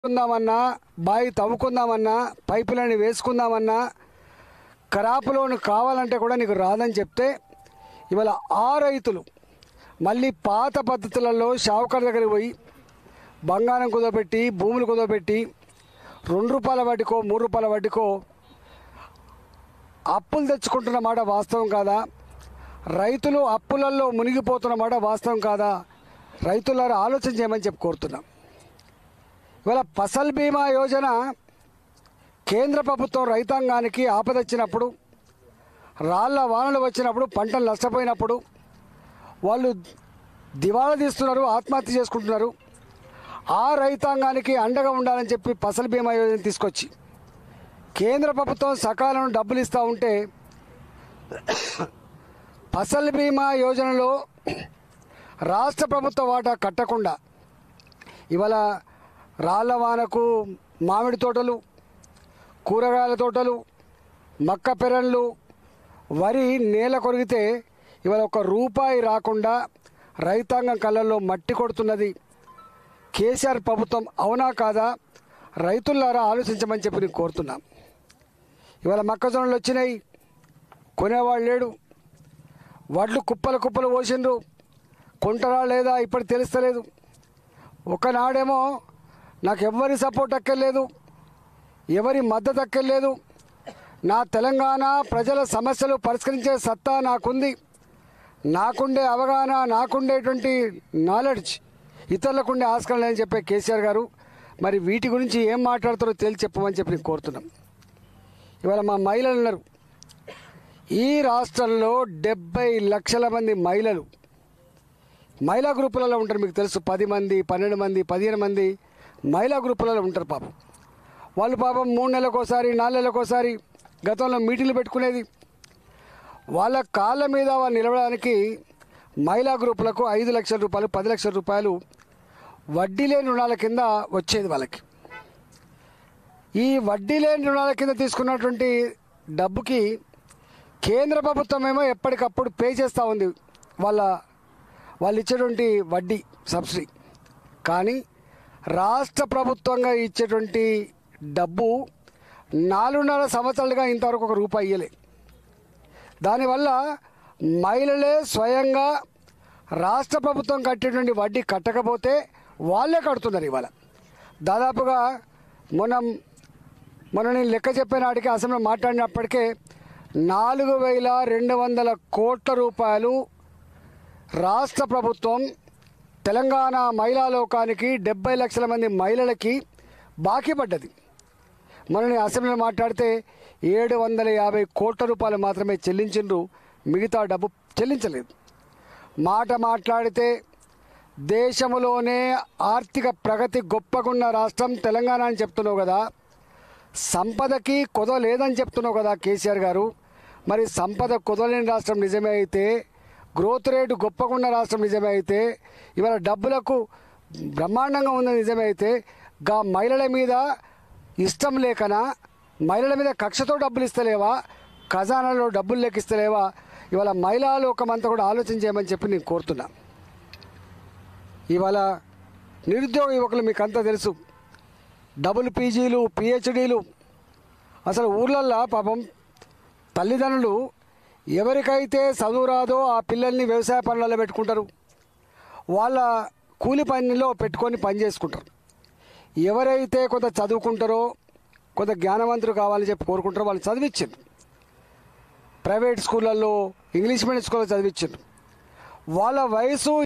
ఉందామన్నా బావి తవ్వుకుందామన్నా పైపులని వేసుకుందామన్నా crop loan కావాలంటే కూడా నీకు రాదని చెప్తే ఇవాళ ఆ రైతులు మళ్ళీ పాత పద్ధతులలో షావుకార్ దగ్గరికి పోయి బంగారం కుదపెట్టి భూములు కుదపెట్టి రెండు రూపాయల వడ్డీకో మూడు రూపాయల వడ్డీకో అప్పులు తెచ్చుకుంటున్న మాట వాస్తవం కాదా రైతులు అప్పులలో మునిగిపోతున్న మాట వాస్తవం కాదా రైతులారా ఆలోచన చేయమని చెప్పి కోరుతున్నాం ఇవాళ ఫసల్ బీమా యోజన కేంద్ర ప్రభుత్వం రైతాంగానికి ఆపదొచ్చినప్పుడు రాళ్ళ వానలు వచ్చినప్పుడు పంటలు నష్టపోయినప్పుడు వాళ్ళు దివాళా తీస్తున్నారు ఆత్మహత్య చేసుకుంటున్నారు ఆ రైతాంగానికి అండగా ఉండాలని చెప్పి ఫసల్ బీమా యోజన తీసుకొచ్చి కేంద్ర ప్రభుత్వం సకాలంలో డబ్బులు ఇస్తూ ఉంటే ఫసల్ బీమా యోజనలో రాష్ట్ర ప్రభుత్వ వాటా కట్టకుండా ఇవాళ రాళ్ళ వానకు మామిడి తోటలు కూరగాయల తోటలు మక్క పెరళ్ళు వరి నేల కొరిగితే ఇవాళ ఒక రూపాయి రాకుండా రైతాంగం కళ్ళల్లో మట్టి కొడుతున్నది కేసీఆర్ ప్రభుత్వం అవునా కాదా రైతులారా ఆలోచించమని చెప్పి నేను కోరుతున్నాం ఇవాళ మొక్కజొన్నలు వచ్చినాయి కొనేవాళ్ళు లేడు వడ్లు కుప్పలు కుప్పలు పోసిండ్రు కొంటరా లేదా ఇప్పుడు తెలుస్తలేదు ఒకనాడేమో నాకు ఎవరి సపోర్ట్ అక్కర్లేదు ఎవరి మద్దతు అక్కర్లేదు నా తెలంగాణ ప్రజల సమస్యలు పరిష్కరించే సత్తా నాకుంది నాకుండే అవగాహన నాకుండేటువంటి నాలెడ్జ్ ఇతరులకుండే ఆస్కారం లేదని చెప్పే కేసీఆర్ గారు మరి వీటి గురించి ఏం మాట్లాడుతారో తేల్చి చెప్పమని చెప్పి నేను కోరుతున్నాం ఇవాళ మా మహిళలు ఉన్నారు ఈ రాష్ట్రంలో డెబ్బై లక్షల మంది మహిళలు మహిళా గ్రూపులలో ఉంటారు మీకు తెలుసు పది మంది పన్నెండు మంది పదిహేను మంది మహిళా గ్రూపులలో ఉంటారు పాపం వాళ్ళు పాపం మూడు నెలలకోసారి నాలుగు నెలలకోసారి గతంలో మీటింగ్లు పెట్టుకునేది వాళ్ళ కాళ్ళ మీద వాళ్ళు నిలవడానికి మహిళా గ్రూపులకు ఐదు లక్షల రూపాయలు పది లక్షల రూపాయలు వడ్డీ లేని రుణాల కింద వచ్చేది వాళ్ళకి ఈ వడ్డీ లేని రుణాల కింద తీసుకున్నటువంటి డబ్బుకి కేంద్ర ప్రభుత్వం ఏమో ఎప్పటికప్పుడు పే చేస్తూ ఉంది వాళ్ళ వాళ్ళు ఇచ్చేటువంటి వడ్డీ సబ్సిడీ కానీ రాష్ట్ర ప్రభుత్వంగా ఇచ్చేటువంటి డబ్బు నాలుగున్నర సంవత్సరాలుగా ఇంతవరకు ఒక రూపాయి ఇయ్యలే దానివల్ల మహిళలే స్వయంగా రాష్ట్ర ప్రభుత్వం కట్టేటువంటి వడ్డీ కట్టకపోతే వాళ్ళే కడుతున్నారు ఇవాళ దాదాపుగా మొన్న మొన్న నేను లెక్క చెప్పే నాటికి అసెంబ్లీ మాట్లాడినప్పటికే నాలుగు వేల రెండు వందల కోట్ల రూపాయలు రాష్ట్ర ప్రభుత్వం తెలంగాణ మహిళా లోకానికి డెబ్బై లక్షల మంది మహిళలకి బాకీ పడ్డది మొన్న నేను అసెంబ్లీలో మాట్లాడితే ఏడు వందల యాభై కోట్ల రూపాయలు మాత్రమే చెల్లించిండ్రు మిగతా డబ్బు చెల్లించలేదు మాట మాట్లాడితే దేశంలోనే ఆర్థిక ప్రగతి గొప్పగున్న రాష్ట్రం తెలంగాణ అని చెప్తున్నావు కదా సంపదకి కొద లేదని చెప్తున్నావు కదా కేసీఆర్ గారు మరి సంపద కుదలేని రాష్ట్రం నిజమే అయితే గ్రోత్ రేటు గొప్పగా ఉన్న రాష్ట్రం నిజమే అయితే ఇవాళ డబ్బులకు బ్రహ్మాండంగా ఉన్న నిజమే అయితే గా మహిళల మీద ఇష్టం లేకనా మహిళల మీద కక్షతో డబ్బులు ఇస్తలేవా ఖజానాలో డబ్బులు లెక్కిస్తలేవా ఇవాళ మహిళా లోకమంతా కూడా ఆలోచన చేయమని చెప్పి నేను కోరుతున్నా ఇవాళ నిరుద్యోగ యువకులు మీకు అంతా తెలుసు డబుల్ పీజీలు పిహెచ్డీలు అసలు ఊర్లల్లో పాపం తల్లిదండ్రులు ఎవరికైతే చదువు రాదో ఆ పిల్లల్ని వ్యవసాయ పనులలో పెట్టుకుంటారు వాళ్ళ కూలి పనిలో పెట్టుకొని పని చేసుకుంటారు ఎవరైతే కొంత చదువుకుంటారో కొంత జ్ఞానవంతులు కావాలని చెప్పి కోరుకుంటారో వాళ్ళు చదివించారు ప్రైవేట్ స్కూళ్ళల్లో ఇంగ్లీష్ మీడియం స్కూల్లో చదివించారు వాళ్ళ వయసు